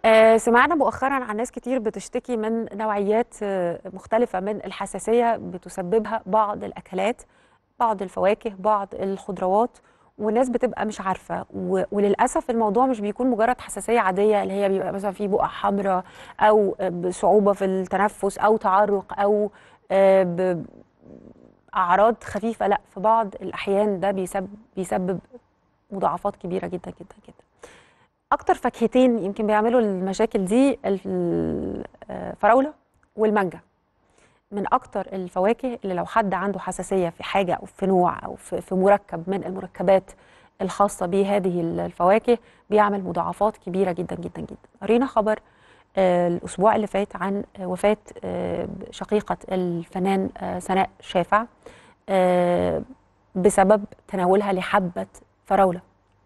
آه، سمعنا مؤخرا عن ناس كتير بتشتكي من نوعيات آه، مختلفة من الحساسية بتسببها بعض الأكلات بعض الفواكه بعض الخضروات والناس بتبقى مش عارفة و- وللأسف الموضوع مش بيكون مجرد حساسية عادية اللي هي بيبقى مثلا في بقع حمراء أو آه، صعوبة في التنفس أو تعرق أو آه، ب- أعراض خفيفة لا في بعض الأحيان ده بيسبب بيسبب مضاعفات كبيرة جدا جدا جدا اكتر فاكهتين يمكن بيعملوا المشاكل دي الفراوله والمانجا من اكتر الفواكه اللي لو حد عنده حساسيه في حاجه او في نوع او في في مركب من المركبات الخاصه بهذه الفواكه بيعمل مضاعفات كبيره جدا جدا جدا قرينا خبر آه، الاسبوع اللي فات عن آه، وفاه آه، شقيقه الفنان آه، سناء شافع آه، بسبب تناولها لحبه فراوله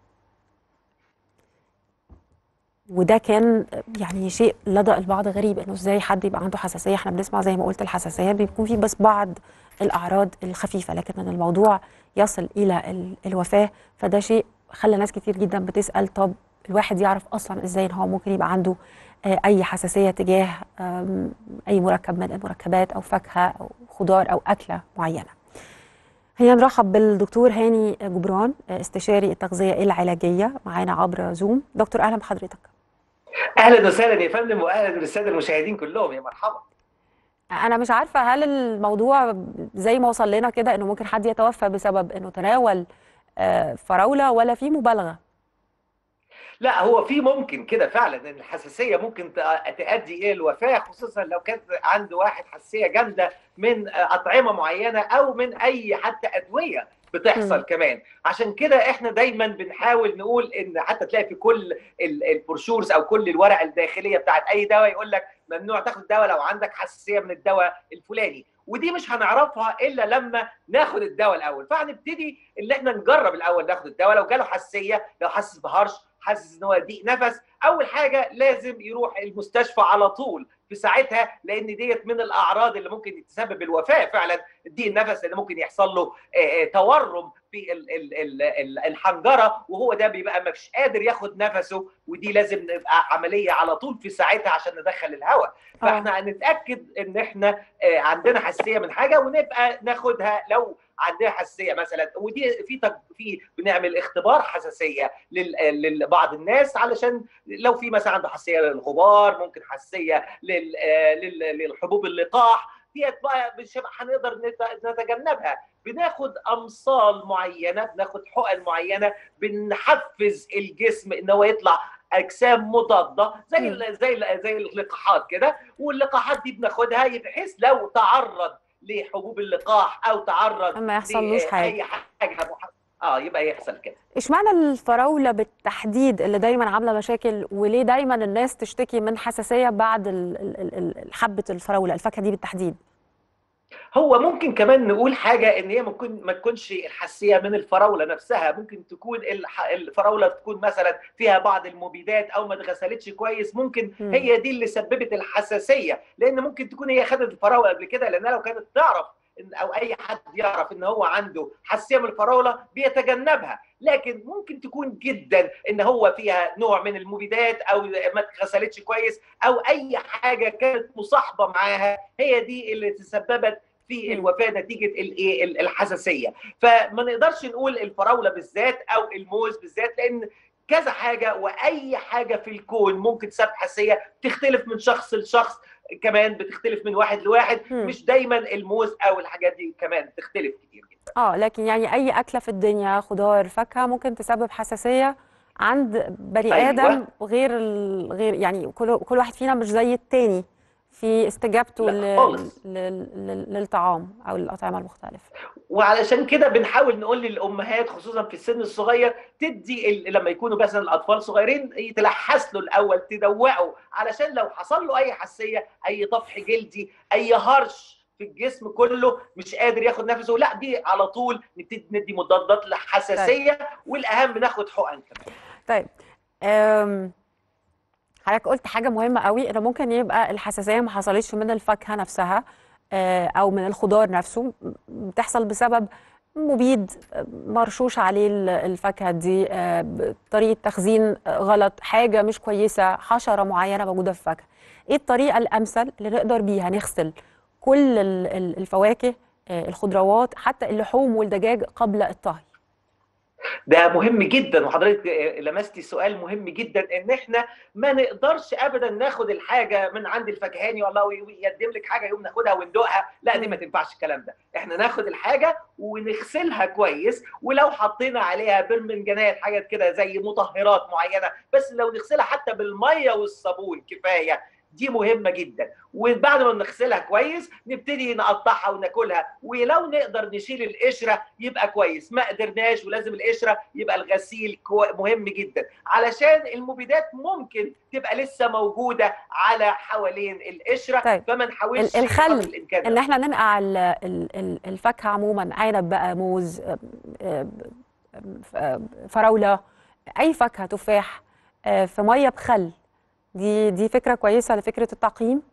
وده كان يعني شيء لدى البعض غريب انه ازاي حد يبقى عنده حساسيه احنا بنسمع زي ما قلت الحساسيه بيكون في بس بعض الاعراض الخفيفه لكن ان الموضوع يصل الى ال- الوفاه فده شيء خلى ناس كتير جدا بتسال طب الواحد يعرف اصلا ازاي ان هو ممكن يبقى عنده آه، اي حساسيه تجاه آم، اي مركب من المركبات او فاكهه او خضار او اكله معينه خلينا نرحب بالدكتور هاني جبران آه، استشاري التغذيه العلاجيه معانا عبر زوم دكتور اهلا بحضرتك اهلا وسهلا يا فندم واهلا بالساده المشاهدين كلهم يا مرحبا انا مش عارفه هل الموضوع زي ما وصل لنا كده انه ممكن حد يتوفى بسبب انه تناول آه، فراوله ولا في مبالغه لا هو في ممكن كده فعلا ان الحساسيه ممكن ت- تؤدي الى الوفاه خصوصا لو كانت عند واحد حساسيه جامده من اطعمه معينه او من اي حتى ادويه بتحصل مم. كمان عشان كده احنا دايما بنحاول نقول ان حتى تلاقي في كل ال- البروشورز او كل الورقه الداخليه بتاعت اي دواء يقول لك ممنوع تاخد دواء لو عندك حساسيه من الدواء الفلاني ودي مش هنعرفها الا لما ناخد الدواء الاول فهنبتدي ان احنا نجرب الاول ناخد الدواء لو جاله حساسيه لو حاسس بهرش حاسس ان هو ضيق نفس اول حاجه لازم يروح المستشفى على طول في ساعتها لان ديت من الاعراض اللي ممكن تسبب الوفاه فعلا ضيق النفس اللي ممكن يحصل له آه، آه، تورم في ال- ال- ال- ال- الحنجره وهو ده بيبقى مش قادر ياخد نفسه ودي لازم نبقى عمليه على طول في ساعتها عشان ندخل الهواء فاحنا هنتاكد ان احنا آه، عندنا حساسيه من حاجه ونبقى ناخدها لو عندها حساسيه مثلا ودي في تج- في بنعمل اختبار حساسيه لل- لبعض الناس علشان لو في مثلا عنده حساسيه للغبار ممكن حساسيه لل- آه، لل- للحبوب اللقاح ديت بقى مش هيبقى هنقدر نت- نتجنبها بناخد امصال معينه بناخد حقن معينه بنحفز الجسم ان هو يطلع اجسام مضاده زي مم. ال زي ال زي اللقاحات كده واللقاحات دي بناخدها بحيث لو تعرض لحبوب اللقاح او تعرض ما يحصلوش حاجه لاي حاجه مح- اه يبقى يحصل كده اشمعنى الفراوله بالتحديد اللي دايما عامله مشاكل وليه دايما الناس تشتكي من حساسيه بعد ال- ال- ال- ال- حبه الفراوله الفاكهه دي بالتحديد هو ممكن كمان نقول حاجه ان هي ممكن ما تكونش الحساسيه من الفراوله نفسها ممكن تكون الح- الفراوله تكون مثلا فيها بعض المبيدات او ما اتغسلتش كويس ممكن مم. هي دي اللي سببت الحساسيه لان ممكن تكون هي خدت الفراوله قبل كده لانها لو كانت تعرف إن او اي حد يعرف ان هو عنده حساسيه من الفراوله بيتجنبها لكن ممكن تكون جدا ان هو فيها نوع من المبيدات او ما اتغسلتش كويس او اي حاجه كانت مصاحبه معاها هي دي اللي تسببت في مم. الوفاه نتيجه الايه ال- الحساسيه فما نقدرش نقول الفراوله بالذات او الموز بالذات لان كذا حاجه واي حاجه في الكون ممكن تسبب حساسيه تختلف من شخص لشخص كمان بتختلف من واحد لواحد مم. مش دايما الموز او الحاجات دي كمان تختلف كتير جدا اه لكن يعني اي اكله في الدنيا خضار فاكهه ممكن تسبب حساسيه عند بني أيوة. ادم غير ال... غير يعني كل كل واحد فينا مش زي التاني في استجابته لا ل... خالص. ل... ل... للطعام او الاطعمه المختلفه وعلشان كده بنحاول نقول للامهات خصوصا في السن الصغير تدي ال- لما يكونوا مثلا الاطفال صغيرين يتلحس له الاول تدوقه علشان لو حصل له اي حساسيه اي طفح جلدي اي هرش في الجسم كله مش قادر ياخد نفسه لا دي على طول نبتدي ندي مضادات للحساسيه والاهم ناخد حقن كمان طيب أم... حضرتك قلت حاجه مهمه قوي انه ممكن يبقى الحساسيه ما حصلتش من الفاكهه نفسها آه، او من الخضار نفسه بتحصل بسبب مبيد مرشوش عليه ال- الفاكهه دي آه، ب- طريقه تخزين آه، غلط حاجه مش كويسه حشره معينه موجوده في الفاكهه ايه الطريقه الامثل اللي نقدر بيها نغسل كل ال- ال- الفواكه آه، الخضروات حتى اللحوم والدجاج قبل الطهي ده مهم جدا وحضرتك لمستي سؤال مهم جدا ان احنا ما نقدرش ابدا ناخد الحاجه من عند الفكهاني والله ويقدم لك حاجه يقوم ناخدها وندوقها لا دي ما تنفعش الكلام ده احنا ناخد الحاجه ونغسلها كويس ولو حطينا عليها برمنجانات حاجات كده زي مطهرات معينه بس لو نغسلها حتى بالميه والصابون كفايه دي مهمه جدا وبعد ما نغسلها كويس نبتدي نقطعها وناكلها ولو نقدر نشيل القشره يبقى كويس ما قدرناش ولازم القشره يبقى الغسيل كو- مهم جدا علشان المبيدات ممكن تبقى لسه موجوده على حوالين القشره طيب. فما نحاولش ال- الخل بقدر الامكان ان احنا ننقع ال- ال- ال- الفاكهه عموما عنب بقى موز آه، آه، آه، فراوله اي فاكهه تفاح آه، في ميه بخل دي دي فكره كويسه لفكره التعقيم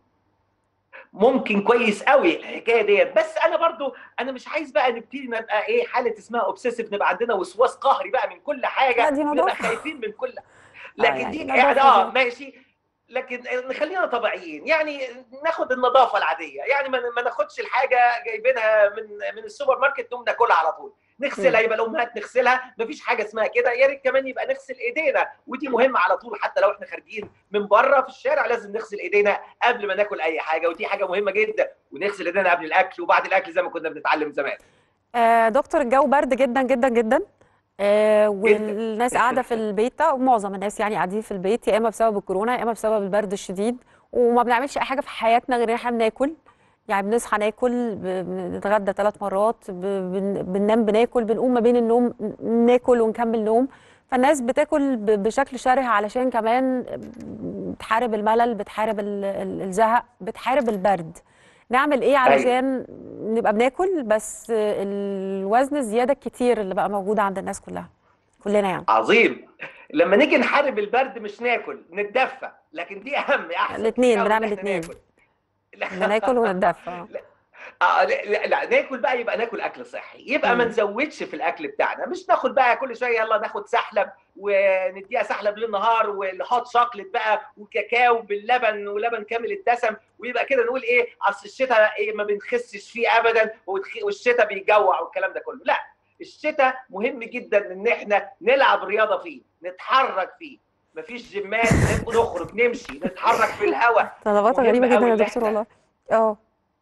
ممكن كويس قوي الحكايه ديت بس انا برضو انا مش عايز بقى نبتدي نبقى ايه حاله اسمها اوبسيسيف نبقى عندنا وسواس قهري بقى من كل حاجه لا، دي نبقى نظافة. خايفين من كل لكن يعني دي نظافة يعني اه دي. ماشي لكن نخلينا طبيعيين يعني ناخد النظافه العاديه يعني ما ما ناخدش الحاجه جايبينها من من السوبر ماركت نقوم ناكلها على طول نغسلها يبقى الامهات نغسلها مفيش حاجه اسمها كده يا ريت كمان يبقى نغسل ايدينا ودي مهمه على طول حتى لو احنا خارجين من بره في الشارع لازم نغسل ايدينا قبل ما ناكل اي حاجه ودي حاجه مهمه جدا ونغسل ايدينا قبل الاكل وبعد الاكل زي ما كنا بنتعلم زمان آه، دكتور الجو برد جدا جدا جدا آه، والناس قاعده في البيت او معظم الناس يعني قاعدين في البيت يا اما بسبب الكورونا يا اما بسبب البرد الشديد وما بنعملش اي حاجه في حياتنا غير ان احنا بناكل يعني بنصحى ناكل ب- بنتغدى ثلاث مرات ب- بن- بننام بناكل بنقوم ما بين النوم ناكل ونكمل نوم فالناس بتاكل ب- بشكل شره علشان كمان بتحارب الملل بتحارب ال- ال- الزهق بتحارب البرد نعمل ايه علشان نبقى بناكل بس الوزن الزياده الكتير اللي بقى موجود عند الناس كلها كلنا يعني عظيم لما نيجي نحارب البرد مش ناكل نتدفى لكن دي اهم احسن الاتنين، أو إن بنعمل إحنا الاتنين. ناكل. لا. إن ناكل ونتدفى آه لا, لا, لا ناكل بقى يبقى ناكل اكل صحي يبقى ما مم. نزودش في الاكل بتاعنا مش ناخد بقى كل شويه يلا ناخد سحلب ونديها سحلب للنهار والهوت شوكليت بقى وكاكاو باللبن ولبن كامل الدسم ويبقى كده نقول ايه اصل الشتاء ايه ما بنخسش فيه ابدا وتخ- والشتاء بيجوع والكلام ده كله لا الشتاء مهم جدا ان احنا نلعب رياضه فيه نتحرك فيه مفيش جيمات نخرج نمشي نتحرك في الهواء طلبات مهم غريبه جدا أوي يا إن دكتور إحنا- والله اه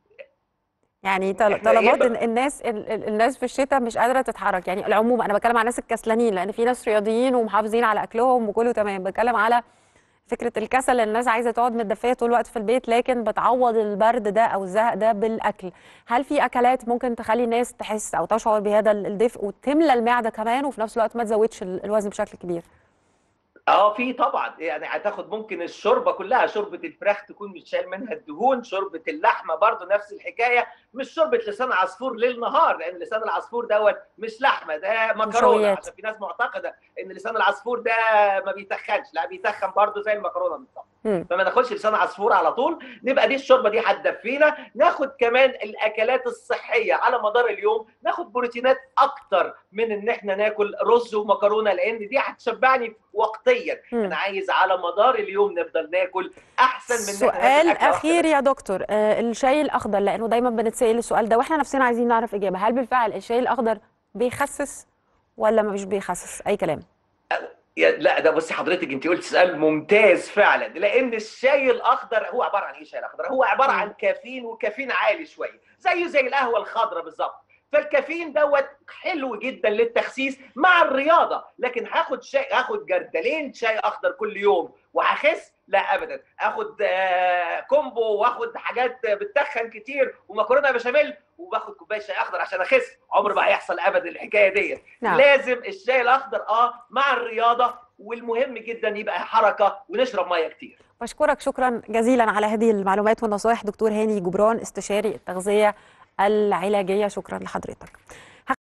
يعني طل- إحنا طلبات إيه إن الناس ال- ال- الناس في الشتاء مش قادره تتحرك يعني العموم انا بتكلم على الناس الكسلانين لان في ناس رياضيين ومحافظين على اكلهم وكله تمام بتكلم على فكره الكسل الناس عايزه تقعد متدفيه طول الوقت في البيت لكن بتعوض البرد ده او الزهق ده بالاكل هل في اكلات ممكن تخلي الناس تحس او تشعر بهذا ال- الدفء وتملى المعده كمان وفي نفس الوقت ما تزودش ال- الوزن بشكل كبير اه في طبعا يعني هتاخد ممكن الشوربه كلها شوربه الفراخ تكون متشال منها الدهون شوربه اللحمه برضو نفس الحكايه مش شوربه لسان عصفور ليل نهار لان لسان العصفور دوت مش لحمه ده مكرونه نشويات. عشان في ناس معتقده ان لسان العصفور ده ما بيتخنش لا بيتخن برضو زي المكرونه بالظبط مم. فما ناخدش لسان عصفور على طول نبقى دي الشوربه دي هتدفينا ناخد كمان الاكلات الصحيه على مدار اليوم ناخد بروتينات اكتر من ان احنا ناكل رز ومكرونه لان دي هتشبعني وقتيا مم. انا عايز على مدار اليوم نفضل ناكل احسن من إن إحنا سؤال ناكل أكل اخير واحدة يا دكتور آه الشاي الاخضر لانه دايما بنتسال السؤال ده واحنا نفسنا عايزين نعرف اجابه هل بالفعل الشاي الاخضر بيخسس ولا مش بيخسس اي كلام يا لا ده بصي حضرتك انت قلت سؤال ممتاز فعلا لان الشاي الاخضر هو عباره عن ايه الشاي الاخضر هو عباره مم. عن كافيين وكافيين عالي شويه زيه زي القهوه الخضراء بالظبط فالكافيين دوت حلو جدا للتخسيس مع الرياضه لكن هاخد شاي هاخد جردلين شاي اخضر كل يوم وهخس لا ابدا اخد آه، كومبو واخد حاجات بتتخن كتير ومكرونه بشاميل وباخد كوبايه شاي اخضر عشان اخس عمر ما هيحصل ابدا الحكايه ديت نعم لازم الشاي الاخضر اه مع الرياضه والمهم جدا يبقى حركه ونشرب ميه كتير بشكرك شكرا جزيلا على هذه المعلومات والنصائح دكتور هاني جبران استشاري التغذيه العلاجيه شكرا لحضرتك